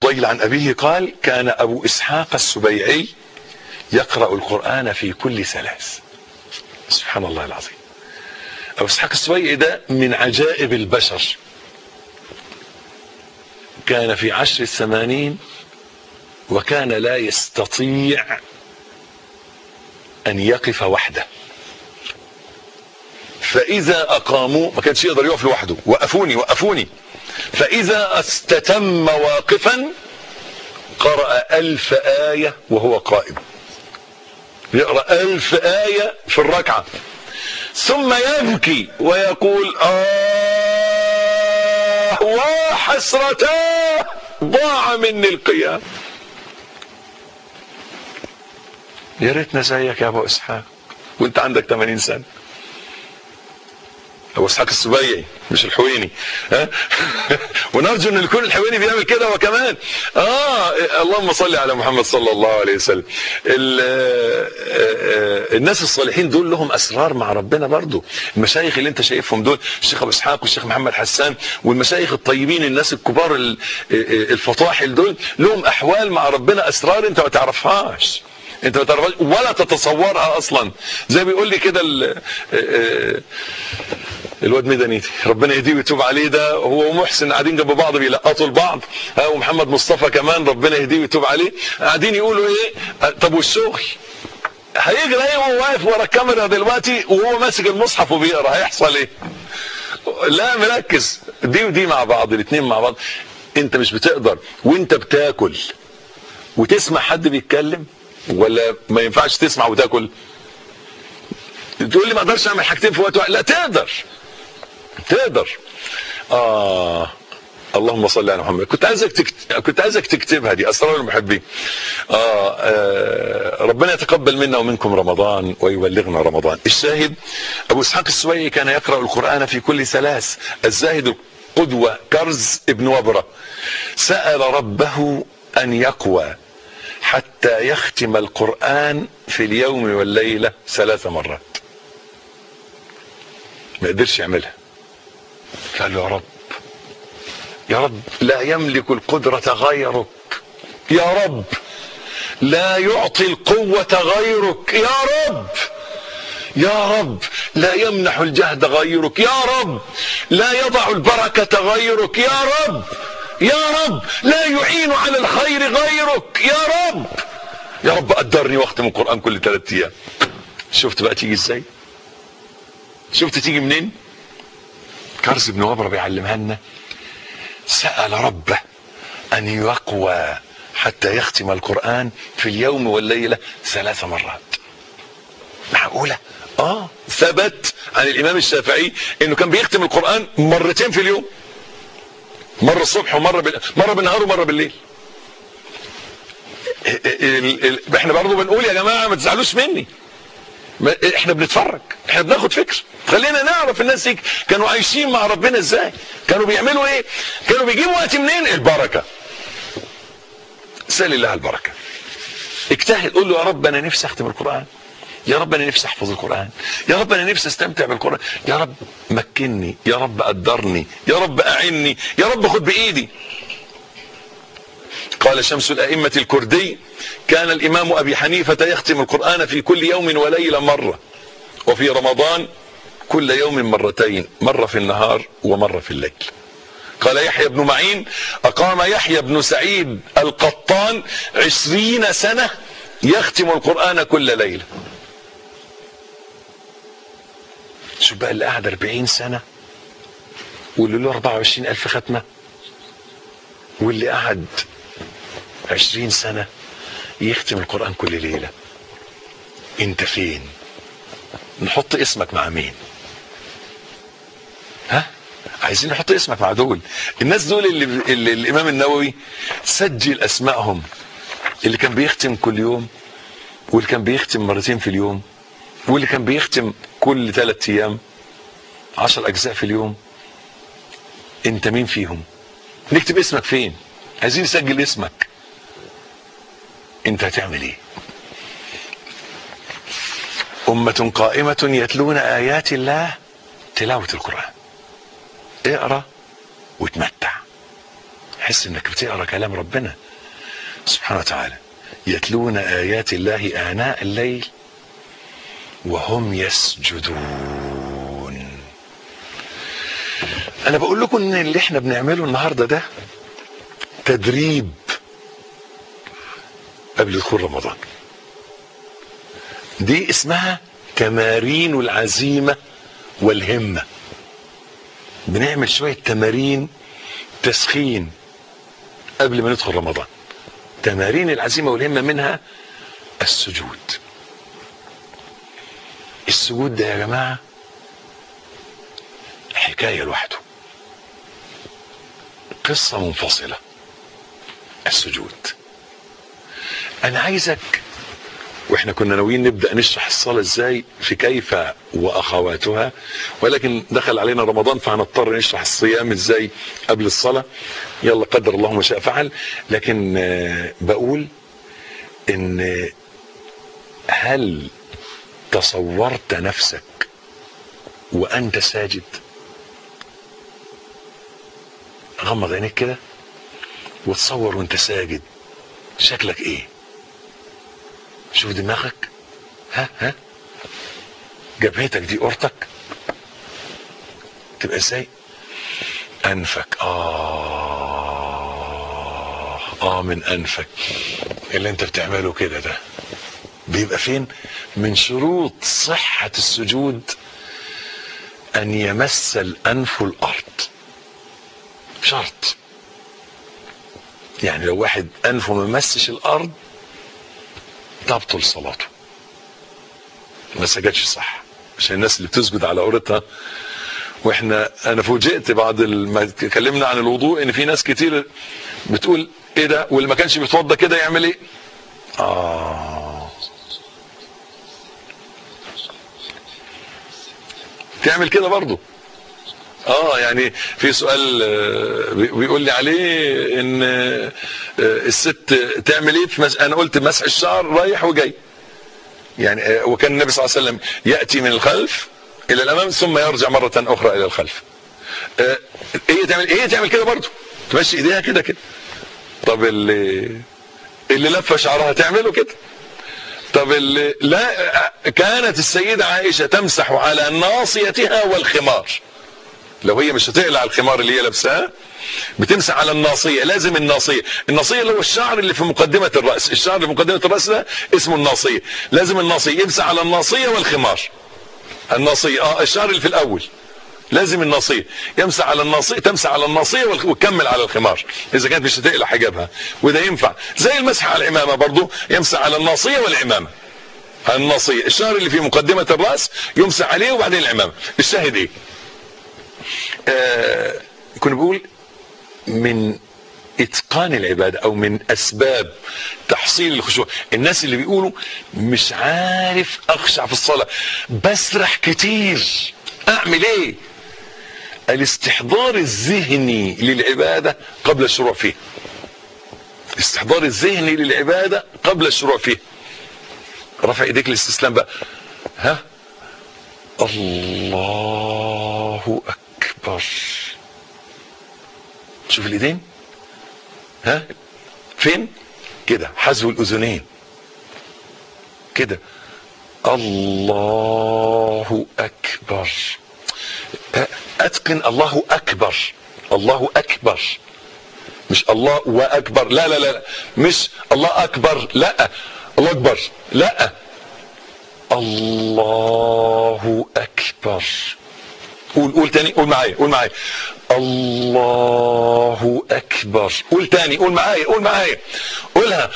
الفضيل عن أبيه قال كان أبو إسحاق السبيعي يقرأ القرآن في كل ثلاث سبحان الله العظيم أبو إسحاق السبيعي ده من عجائب البشر كان في عشر الثمانين وكان لا يستطيع أن يقف وحده فإذا أقاموا ما كانش يقدر يقف لوحده وقفوني وقفوني فإذا استتم واقفا قرأ ألف آية وهو قائم يقرأ ألف آية في الركعة ثم يبكي ويقول آه وحسرتاه ضاع مني القيام يا ريتنا زيك يا ابو اسحاق وانت عندك 80 سنه ابو اسحاق السبيعي مش الحويني ها ونرجو ان يكون الحويني بيعمل كده هو كمان اه اللهم صل على محمد صلى الله عليه وسلم الناس الصالحين دول لهم اسرار مع ربنا برضو المشايخ اللي انت شايفهم دول الشيخ ابو اسحاق والشيخ محمد حسان والمشايخ الطيبين الناس الكبار الفطاحل دول لهم احوال مع ربنا اسرار انت ما تعرفهاش انت ما تعرفهاش ولا تتصورها اصلا زي بيقول لي كده الواد ميدانيتي ربنا يهديه ويتوب عليه ده هو ومحسن قاعدين جنب بعض بيلقطوا لبعض ها ومحمد مصطفى كمان ربنا يهديه ويتوب عليه قاعدين يقولوا ايه طب والشغل هيجري ايه وهو واقف ورا الكاميرا دلوقتي وهو ماسك المصحف وبيقرا هيحصل ايه لا مركز دي ودي مع بعض الاثنين مع بعض انت مش بتقدر وانت بتاكل وتسمع حد بيتكلم ولا ما ينفعش تسمع وتاكل تقول لي ما اقدرش اعمل حاجتين في وقت واحد لا تقدر تقدر اه اللهم صل على محمد كنت عايزك تكت... كنت عايزك تكتبها دي اسرار المحبين آه, آه ربنا يتقبل منا ومنكم رمضان ويبلغنا رمضان الشاهد ابو اسحاق السويعي كان يقرا القران في كل ثلاث الزاهد القدوه كرز ابن وبره سال ربه ان يقوى حتى يختم القرآن في اليوم والليلة ثلاث مرات ما قدرش يعملها قال له يا رب يا رب لا يملك القدرة غيرك يا رب لا يعطي القوة غيرك يا رب يا رب لا يمنح الجهد غيرك يا رب لا يضع البركة غيرك يا رب يا رب لا يعين على الخير غيرك يا رب يا رب قدرني واختم القرآن كل ثلاث ايام شفت بقى تيجي ازاي شفت تيجي منين كرز بن وبره بيعلمها لنا سأل ربه أن يقوى حتى يختم القرآن في اليوم والليلة ثلاث مرات معقولة اه ثبت عن الإمام الشافعي انه كان بيختم القرآن مرتين في اليوم مرة الصبح ومرة بال... مرة بالنهار ومرة بالليل ال... ال... احنا برضه بنقول يا جماعة ما تزعلوش مني ما... احنا بنتفرج احنا بناخد فكر خلينا نعرف الناس دي كانوا عايشين مع ربنا ازاي كانوا بيعملوا ايه كانوا بيجيبوا وقت منين البركة سأل الله البركة اجتهد قول له يا رب انا نفسي اختم القرآن يا رب انا نفسي احفظ القرآن يا رب انا نفسي استمتع بالقرآن يا رب مكنني يا رب قدرني يا رب اعني يا رب خد بايدي قال شمس الأئمة الكردي كان الإمام أبي حنيفة يختم القرآن في كل يوم وليلة مرة وفي رمضان كل يوم مرتين مرة في النهار ومرة في الليل قال يحيى بن معين أقام يحيى بن سعيد القطان عشرين سنة يختم القرآن كل ليلة شوف بقى اللي قعد 40 سنة واللي له 24 ألف ختمة واللي قعد 20 سنة يختم القرآن كل ليلة انت فين نحط اسمك مع مين ها عايزين نحط اسمك مع دول الناس دول اللي, اللي الامام النووي سجل اسمائهم اللي كان بيختم كل يوم واللي كان بيختم مرتين في اليوم واللي كان بيختم كل ثلاث ايام عشر اجزاء في اليوم انت مين فيهم نكتب اسمك فين عايزين نسجل اسمك انت هتعمل ايه أمة قائمة يتلون آيات الله تلاوة القرآن اقرأ وتمتع تحس انك بتقرا كلام ربنا سبحانه وتعالى يتلون ايات الله اناء الليل وهم يسجدون انا بقول لكم ان اللي احنا بنعمله النهارده ده تدريب قبل دخول رمضان دي اسمها تمارين العزيمة والهمة بنعمل شوية تمارين تسخين قبل ما ندخل رمضان تمارين العزيمة والهمة منها السجود السجود ده يا جماعة حكاية لوحده قصة منفصلة السجود انا عايزك واحنا كنا ناويين نبدا نشرح الصلاه ازاي في كيف واخواتها ولكن دخل علينا رمضان فهنضطر نشرح الصيام ازاي قبل الصلاه يلا قدر الله ما شاء فعل لكن آه، بقول ان هل تصورت نفسك وانت ساجد غمض عينيك كده وتصور وانت ساجد شكلك ايه شوف دماغك ها ها جبهتك دي قرطك تبقى ازاي انفك اه اه من انفك اللي انت بتعمله كده ده بيبقى فين من شروط صحة السجود ان يمس الانف الارض شرط يعني لو واحد انفه ما مسش الارض تبطل صلاته ما سجدش صح عشان الناس اللي بتسجد على عورتها واحنا انا فوجئت بعد ما اتكلمنا عن الوضوء ان في ناس كتير بتقول ايه ده واللي ما كانش بيتوضى كده يعمل ايه اه تعمل كده برضه اه يعني في سؤال آه، بي- بيقول لي عليه ان آه، الست تعمل ايه في مس... انا قلت مسح الشعر رايح وجاي يعني آه، وكان النبي صلى الله عليه وسلم ياتي من الخلف الى الامام ثم يرجع مره اخرى الى الخلف آه، هي تعمل هي تعمل كده برضه تمشي ايديها كده كده طب اللي اللي لفه شعرها تعمله كده طب اللي لا كانت السيده عائشه تمسح على ناصيتها والخمار لو هي مش هتقلع الخمار اللي هي لابساه بتمسح على الناصيه لازم الناصيه الناصيه اللي هو الشعر اللي في مقدمه الراس الشعر اللي في مقدمه الراس ده اسمه الناصيه لازم الناصيه يمسح على الناصيه والخمار الناصيه اه الشعر اللي في الاول لازم الناصيه يمسح على الناصيه تمسح على الناصيه والخ- وتكمل على الخمار اذا كانت مش هتقلع حجابها وده ينفع زي المسح على العمامه برضه يمسح على الناصيه والعمامه الناصيه الشعر اللي في مقدمه الراس يمسح عليه وبعدين العمامه الشاهد ايه آه كنا بقول من اتقان العباده او من اسباب تحصيل الخشوع الناس اللي بيقولوا مش عارف اخشع في الصلاه بسرح كتير اعمل ايه الاستحضار الذهني للعباده قبل الشروع فيها الاستحضار الذهني للعباده قبل الشروع فيها رفع ايديك للاستسلام بقى ها الله اكبر شوف الايدين ها فين كده حذو الاذنين كده الله اكبر اتقن الله اكبر الله اكبر مش الله واكبر لا لا لا مش الله اكبر لا الله اكبر لا الله اكبر قول قول تاني قول معايا قول معايا الله اكبر قول تاني قول معايا قول معايا قولها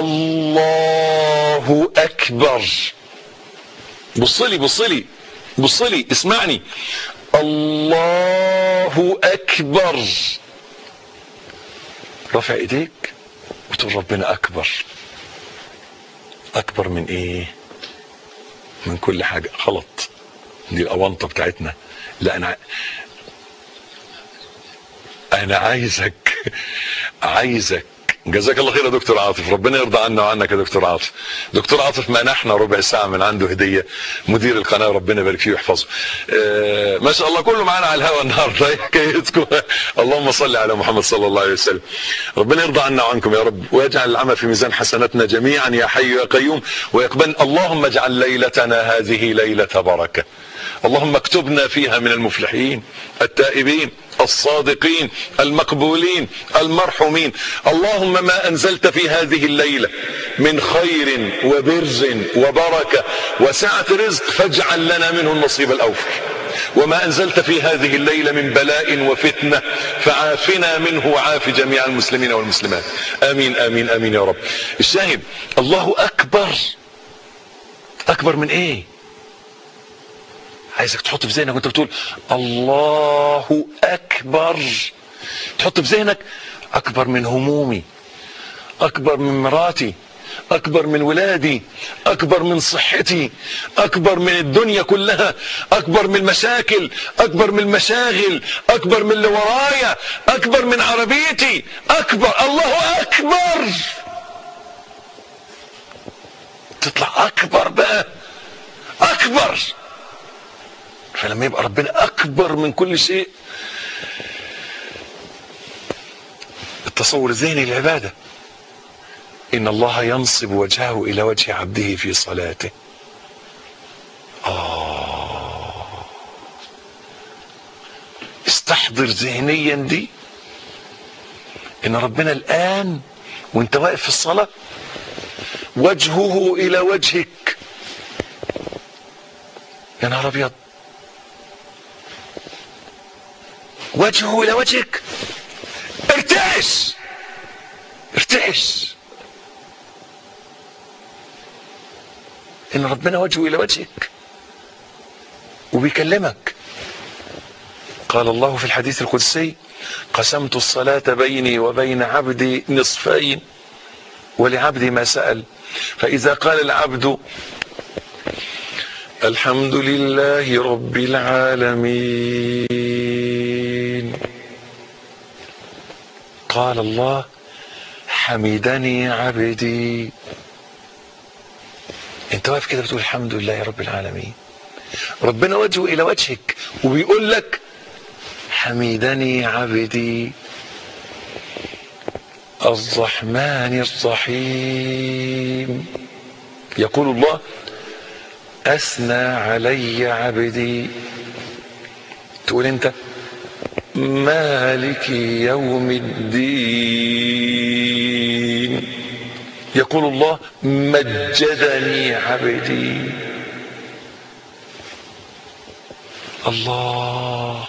الله اكبر بص لي بص لي بص لي اسمعني الله اكبر رفع ايديك وتقول ربنا اكبر اكبر من ايه من كل حاجه غلط دي الاونطه بتاعتنا لا انا انا عايزك عايزك جزاك الله خير يا دكتور عاطف ربنا يرضى عنا وعنك يا دكتور عاطف دكتور عاطف منحنا ربع ساعة من عنده هدية مدير القناة ربنا يبارك فيه ويحفظه آه ما شاء الله كله معانا على الهواء النهارده إيه حكايتكم اللهم صل على محمد صلى الله عليه وسلم ربنا يرضى عنا وعنكم يا رب ويجعل العمل في ميزان حسناتنا جميعا يا حي يا قيوم ويقبل اللهم اجعل ليلتنا هذه ليلة بركة اللهم اكتبنا فيها من المفلحين التائبين الصادقين المقبولين المرحومين اللهم ما أنزلت في هذه الليلة من خير وبر وبركة وسعة رزق فاجعل لنا منه النصيب الأوفر وما أنزلت في هذه الليلة من بلاء وفتنة فعافنا منه وعاف جميع المسلمين والمسلمات آمين آمين آمين يا رب الشاهد الله أكبر أكبر من إيه عايزك تحط في ذهنك وانت بتقول الله اكبر تحط في ذهنك اكبر من همومي اكبر من مراتي اكبر من ولادي اكبر من صحتي اكبر من الدنيا كلها اكبر من المشاكل اكبر من المشاغل اكبر من اللي ورايا اكبر من عربيتي اكبر الله اكبر تطلع اكبر بقى اكبر فلما يبقى ربنا اكبر من كل شيء التصور الذهني للعباده ان الله ينصب وجهه الى وجه عبده في صلاته آه استحضر ذهنيا دي ان ربنا الان وانت واقف في الصلاه وجهه الى وجهك يا نهار ابيض وجهه الى وجهك ارتعش ارتعش ان ربنا وجهه الى وجهك وبيكلمك قال الله في الحديث القدسي قسمت الصلاة بيني وبين عبدي نصفين ولعبدي ما سأل فإذا قال العبد الحمد لله رب العالمين قال الله حمدني عبدي انت واقف كده بتقول الحمد لله رب العالمين ربنا وجهه الى وجهك وبيقول لك حمدني عبدي الرحمن الرحيم يقول الله اثنى علي عبدي تقول انت مالك يوم الدين يقول الله مجدني عبدي الله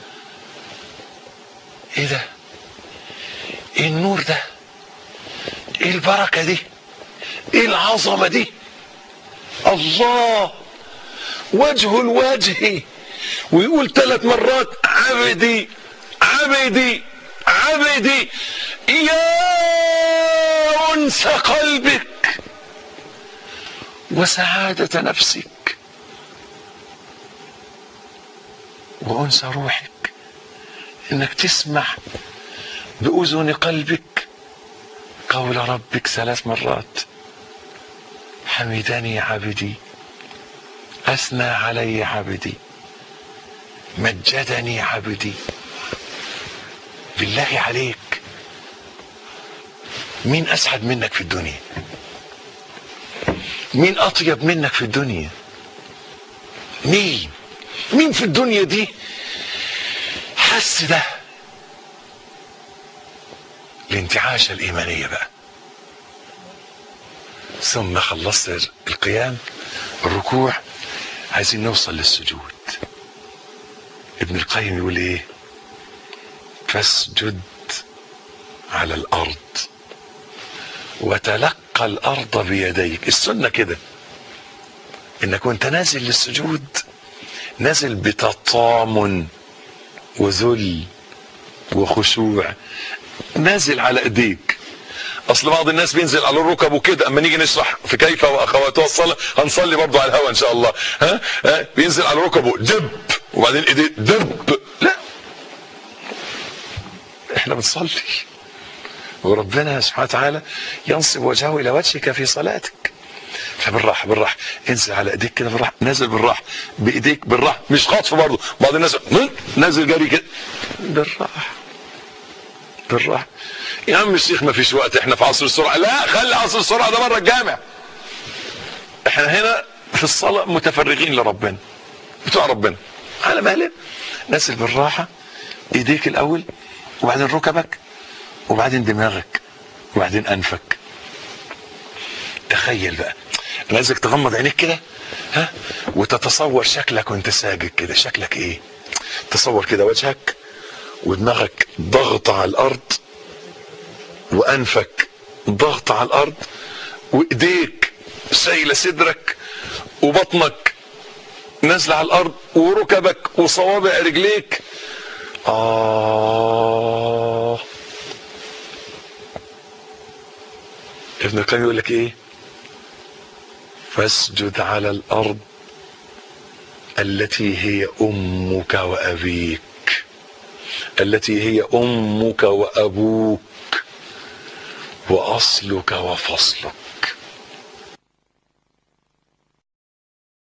ايه ده ايه النور ده ايه البركه دي ايه العظمه دي الله وجه الوجه ويقول ثلاث مرات عبدي عبدي عبدي يا انس قلبك وسعاده نفسك وانس روحك انك تسمع باذن قلبك قول ربك ثلاث مرات حمدني عبدي اثنى علي عبدي مجدني عبدي بالله عليك مين اسعد منك في الدنيا مين اطيب منك في الدنيا مين مين في الدنيا دي حس ده الانتعاشة الإيمانية بقى ثم خلصت القيام الركوع عايزين نوصل للسجود ابن القيم يقول ايه فاسجد على الارض وتلقى الارض بيديك السنه كده انك وانت نازل للسجود نازل بتطامن وذل وخشوع نازل على ايديك اصل بعض الناس بينزل على الركب وكده اما نيجي نشرح في كيف واخواتها الصلاه هنصلي برضه على الهوا ان شاء الله ها, ها؟ بينزل على ركبه دب وبعدين ايديه دب لا احنا بنصلي وربنا سبحانه وتعالى ينصب وجهه الى وجهك في صلاتك فبالراحه بالراحه انزل على ايديك كده بالراحه نازل بالراحه بايديك بالراحه مش خاطف برضه بعض الناس نازل جري كده بالراحه بالراحه يا عم الشيخ ما فيش وقت احنا في عصر السرعه لا خلي عصر السرعه ده بره الجامع احنا هنا في الصلاه متفرغين لربنا بتوع ربنا على مهلنا نازل بالراحه ايديك الاول وبعدين ركبك وبعدين دماغك وبعدين انفك تخيل بقى انا عايزك تغمض عينيك كده ها وتتصور شكلك وانت ساجد كده شكلك ايه تصور كده وجهك ودماغك ضغط على الارض وانفك ضغط على الارض وايديك شايله صدرك وبطنك نازله على الارض وركبك وصوابع رجليك آه ابن القيم يقول لك ايه فاسجد على الارض التي هي امك وابيك التي هي امك وابوك واصلك وفصلك